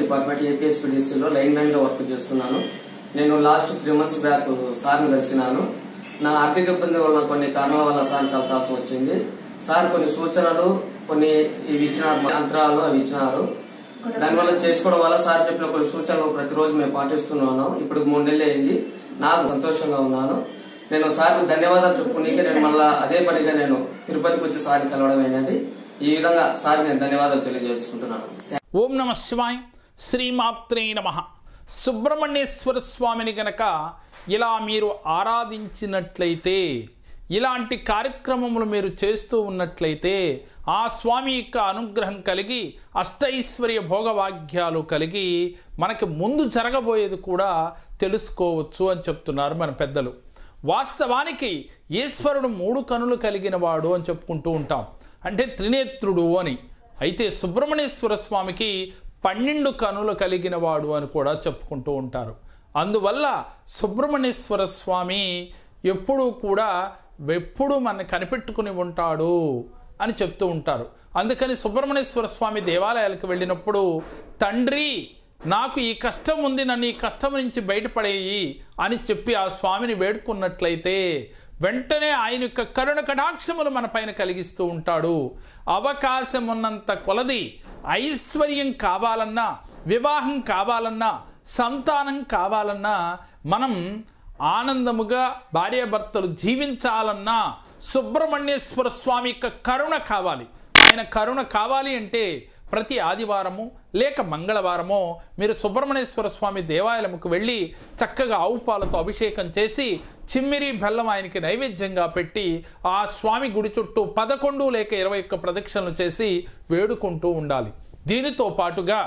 department ఏపీఎస్పీడీసీలో lineman గా work చేస్తున్నాను నేను లాస్ట్ త్రీ మంత్స్ బ్యాక్ సార్ని కలిసినాను నా ఆర్థిక ఇబ్బంది వల్ల కొన్ని కారణాల వల్ల సార్ కలిసాల్సి వచ్చింది సార్ కొన్ని సూచనలు కొన్ని ఇవి ఇచ్చినారు మంత్రాలు అవి ఇచ్చినారు దానివల్ల చేసుకోవడం వల్ల సార్ చెప్పిన కొన్ని సూచనలు ప్రతిరోజు మేము పాటిస్తున్నాను ఇప్పుడు మూడు నెలలు అయింది నాకు సంతోషంగా ఉన్నాను నేను సార్ ధన్యవాదాలు చెప్పుకునేకి నేను మళ్ళా అదే పనిగా నేను తిరుపతికి వచ్చి సార్ని కలవడం అయినది ఈ విధంగా సార్ నేను ధన్యవాదాలు తెలియజేసుకుంటున్నాను ఓం నమ శివాయ శ్రీమాత్రే నమ సుబ్రహ్మణ్యేశ్వర స్వామిని గనక ఇలా మీరు ఆరాధించినట్లయితే ఇలాంటి కార్యక్రమములు మీరు చేస్తూ ఉన్నట్లయితే ఆ స్వామి యొక్క అనుగ్రహం కలిగి అష్టైశ్వర్య భోగవాగ్యాలు కలిగి మనకి ముందు జరగబోయేది కూడా తెలుసుకోవచ్చు అని చెప్తున్నారు మన పెద్దలు వాస్తవానికి ఈశ్వరుడు మూడు కనులు కలిగిన వాడు అని చెప్పుకుంటూ ఉంటాం అంటే త్రినేత్రుడు అని అయితే సుబ్రహ్మణ్యేశ్వర స్వామికి పన్నెండు కనులు కలిగిన వాడు అని కూడా చెప్పుకుంటూ ఉంటారు అందువల్ల సుబ్రహ్మణ్యేశ్వర స్వామి ఎప్పుడూ కూడా ఎప్పుడు మన కనిపెట్టుకుని ఉంటాడు అని చెప్తూ ఉంటారు అందుకని సుబ్రహ్మణ్యేశ్వర స్వామి దేవాలయాలకు వెళ్ళినప్పుడు తండ్రి నాకు ఈ కష్టం ఉంది నన్ను ఈ కష్టం నుంచి బయటపడేయి అని చెప్పి ఆ స్వామిని వేడుకున్నట్లయితే వెంటనే ఆయన యొక్క కరుణ కటాక్షములు మన పైన కలిగిస్తూ ఉంటాడు అవకాశం ఉన్నంత కొలది ఐశ్వర్యం కావాలన్నా వివాహం కావాలన్నా సంతానం కావాలన్నా మనం ఆనందముగా భార్యాభర్తలు జీవించాలన్నా సుబ్రహ్మణ్యేశ్వర స్వామి యొక్క కరుణ కావాలి ఆయన కరుణ కావాలి అంటే ప్రతి ఆదివారము లేక మంగళవారమో మీరు సుబ్రహ్మణ్యేశ్వర స్వామి దేవాలయముకు వెళ్ళి చక్కగా ఆవు పాలతో అభిషేకం చేసి చిమ్మిరి బెల్లం ఆయనకి నైవేద్యంగా పెట్టి ఆ స్వామి గుడి చుట్టూ పదకొండు లేక ఇరవై ఒక్క ప్రదక్షిణలు చేసి వేడుకుంటూ ఉండాలి దీనితో పాటుగా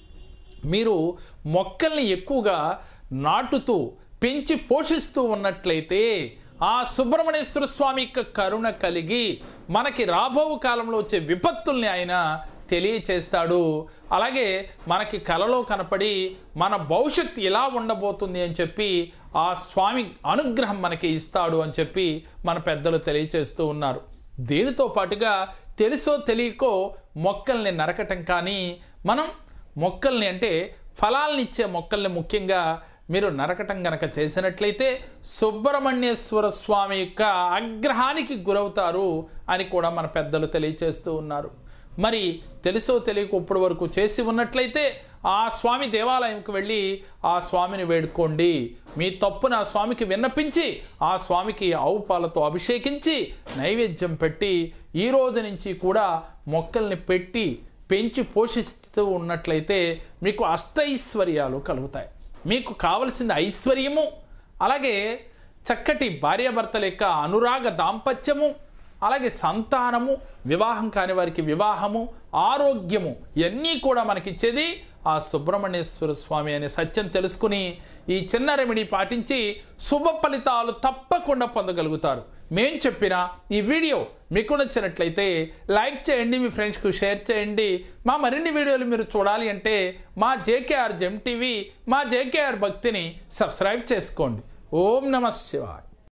మీరు మొక్కల్ని ఎక్కువగా నాటుతూ పెంచి పోషిస్తూ ఉన్నట్లయితే ఆ సుబ్రహ్మణ్యేశ్వర స్వామి యొక్క కరుణ కలిగి మనకి రాబో కాలంలో వచ్చే విపత్తుల్ని ఆయన తెలియచేస్తాడు అలాగే మనకి కలలో కనపడి మన భవిష్యత్తు ఎలా ఉండబోతుంది అని చెప్పి ఆ స్వామి అనుగ్రహం మనకి ఇస్తాడు అని చెప్పి మన పెద్దలు తెలియచేస్తూ ఉన్నారు దీనితో పాటుగా తెలుసో తెలియకో మొక్కల్ని నరకటం కానీ మనం మొక్కల్ని అంటే ఫలాల్ని ఇచ్చే మొక్కల్ని ముఖ్యంగా మీరు నరకటం గనక చేసినట్లయితే సుబ్రహ్మణ్యేశ్వర స్వామి యొక్క ఆగ్రహానికి గురవుతారు అని కూడా మన పెద్దలు తెలియచేస్తూ ఉన్నారు మరి తెలుసో తెలియక ఇప్పటి వరకు చేసి ఉన్నట్లయితే ఆ స్వామి దేవాలయంకి వెళ్ళి ఆ స్వామిని వేడుకోండి మీ తప్పును ఆ స్వామికి విన్నపించి ఆ స్వామికి ఆవు పాలతో అభిషేకించి నైవేద్యం పెట్టి ఈ రోజు నుంచి కూడా మొక్కల్ని పెట్టి పెంచి పోషిస్తూ ఉన్నట్లయితే మీకు అష్టైశ్వర్యాలు కలుగుతాయి మీకు కావలసింది ఐశ్వర్యము అలాగే చక్కటి భార్యాభర్తల యొక్క అనురాగ దాంపత్యము అలాగే సంతానము వివాహం కాని వారికి వివాహము ఆరోగ్యము ఇవన్నీ కూడా మనకిచ్చేది ఆ సుబ్రహ్మణ్యేశ్వర స్వామి అనే సత్యం తెలుసుకుని ఈ చిన్న రెమెడీ పాటించి శుభ ఫలితాలు తప్పకుండా పొందగలుగుతారు మేం చెప్పిన ఈ వీడియో మీకు నచ్చినట్లయితే లైక్ చేయండి మీ ఫ్రెండ్స్కు షేర్ చేయండి మా మరిన్ని వీడియోలు మీరు చూడాలి అంటే మా జేకేఆర్ జెమ్ టీవీ మా జేకేఆర్ భక్తిని సబ్స్క్రైబ్ చేసుకోండి ఓం నమ శివాయ్